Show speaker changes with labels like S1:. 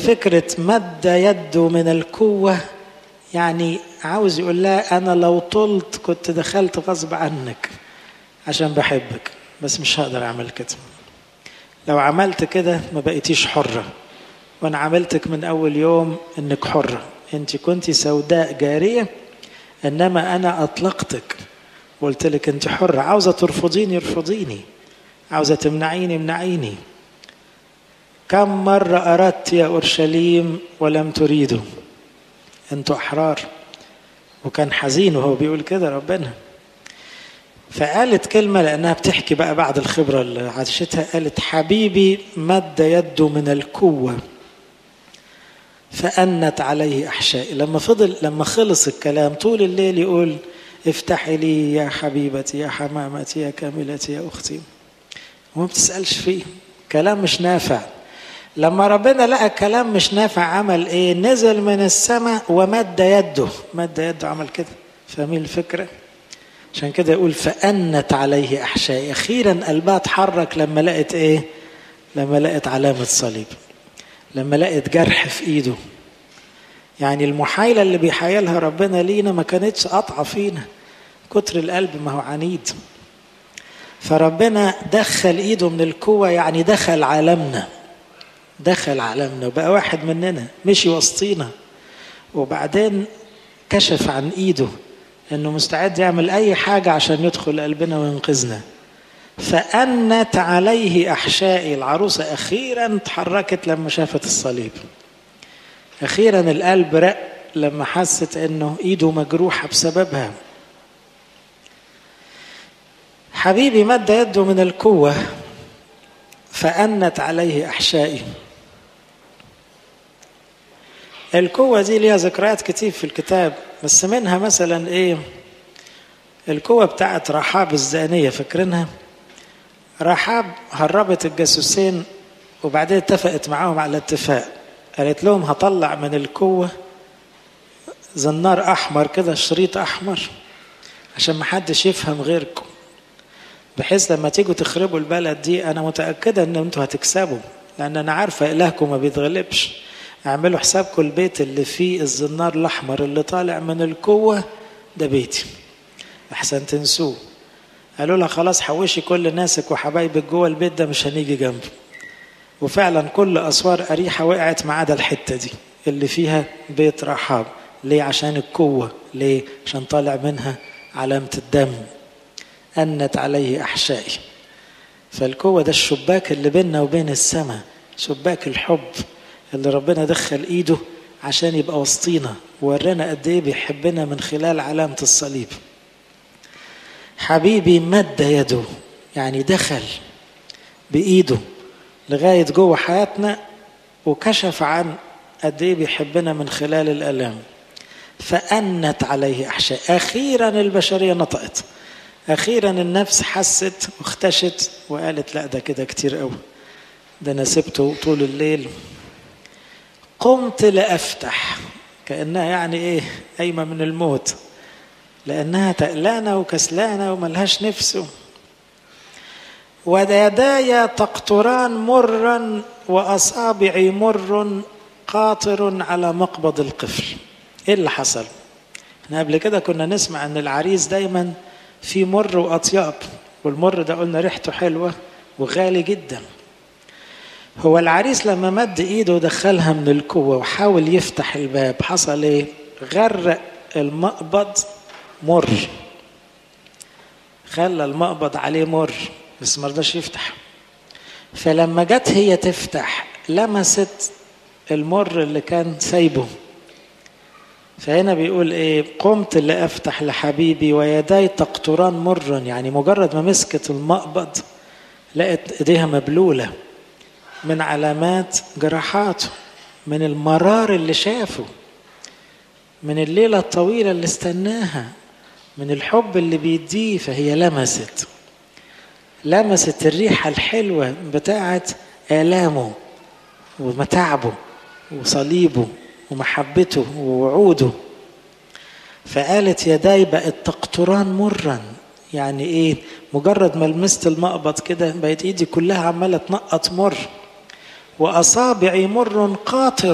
S1: فكرة مد يده من القوة يعني عاوز يقول لها أنا لو طلت كنت دخلت غصب عنك عشان بحبك بس مش هقدر أعمل كده لو عملت كده ما بقيتيش حرة وأنا عملتك من أول يوم إنك حرة أنت كنت سوداء جارية إنما أنا أطلقتك وقلت لك أنت حرة عاوزة ترفضيني ارفضيني عاوزة تمنعيني امنعيني كم مرة أردت يا أورشليم ولم تريدوا أنتوا أحرار وكان حزين وهو بيقول كده ربنا فقالت كلمة لأنها بتحكي بقى بعد الخبرة اللي عاشتها قالت حبيبي مد يده من القوة فأنت عليه أحشائي لما فضل لما خلص الكلام طول الليل يقول افتحي لي يا حبيبتي يا حمامتي يا كاملتي يا أختي وما بتسألش فيه كلام مش نافع لما ربنا لقى كلام مش نافع عمل ايه نزل من السماء ومد يده مد يده عمل كده فاهمين الفكره عشان كده يقول فأنت عليه أحشائي أخيرا قلبها اتحرك لما لقت إيه لما لقت علامة صليب لما لقت جرح في إيده يعني المحايلة اللي بيحايلها ربنا لينا ما كانتش قطعة فينا كتر القلب ما هو عنيد فربنا دخل إيده من القوة يعني دخل عالمنا دخل عالمنا وبقى واحد مننا مشي وسطينا وبعدين كشف عن إيده انه مستعد يعمل اي حاجه عشان يدخل قلبنا وينقذنا فانت عليه احشائي العروسه اخيرا تحركت لما شافت الصليب اخيرا القلب رق لما حست انه ايده مجروحه بسببها حبيبي مد يده من القوه فانت عليه احشائي القوة دي ليها ذكريات كتير في الكتاب بس منها مثلا ايه القوة بتاعت رحاب الزانية فاكرينها رحاب هربت الجاسوسين وبعدين اتفقت معاهم على اتفاق قالت لهم هطلع من القوة زنار أحمر كده شريط أحمر عشان ما حدش يفهم غيركم بحيث لما تيجوا تخربوا البلد دي أنا متأكدة إن أنتوا هتكسبوا لأن أنا عارفة إلهكم ما بيتغلبش اعملوا حسابكم البيت اللي فيه الزنار الاحمر اللي طالع من القوه ده بيتي احسن تنسوه قالوا لها خلاص حوشي كل ناسك وحبايبك جوه البيت ده مش هنيجي جنبه وفعلا كل اسوار اريحه وقعت ما عدا الحته دي اللي فيها بيت رحاب ليه عشان القوه ليه عشان طالع منها علامه الدم انت عليه احشائي فالقوه ده الشباك اللي بيننا وبين السماء شباك الحب اللي ربنا دخل ايده عشان يبقى وسطينا ورانا قد ايه بيحبنا من خلال علامة الصليب حبيبي مد يده يعني دخل بإيده لغاية جوه حياتنا وكشف عن قد ايه بيحبنا من خلال الآلام فأنت عليه أحشاء أخيرا البشرية نطقت أخيرا النفس حست واختشت وقالت لا ده كده كتير قوي ده أنا سبته طول الليل قمت لأفتح كأنها يعني إيه قايمة من الموت لأنها تقلانة وكسلانة وملهاش نفسه ويداي تقطران مرا وأصابعي مر قاطر على مقبض القفل إيه اللي حصل؟ احنا قبل كده كنا نسمع ان العريس دايما في مر واطياب والمر ده قلنا ريحته حلوه وغالي جدا هو العريس لما مد ايده ودخلها من القوه وحاول يفتح الباب حصل ايه غرق المقبض مر خلى المقبض عليه مر بس ما رضاش يفتح فلما جت هي تفتح لمست المر اللي كان سايبه فهنا بيقول ايه قمت لافتح لحبيبي ويداي تقطران مرا يعني مجرد ما مسكت المقبض لقت ايديها مبلوله من علامات جراحاته من المرار اللي شافه من الليلة الطويلة اللي استناها من الحب اللي بيديه فهي لمست لمست الريحة الحلوة بتاعت آلامه ومتاعبه وصليبه ومحبته ووعوده فقالت يداي بقت تقطران مرا يعني ايه مجرد ما لمست المقبض كده بقت ايدي كلها عماله تنقط مر واصابعي مر قاطر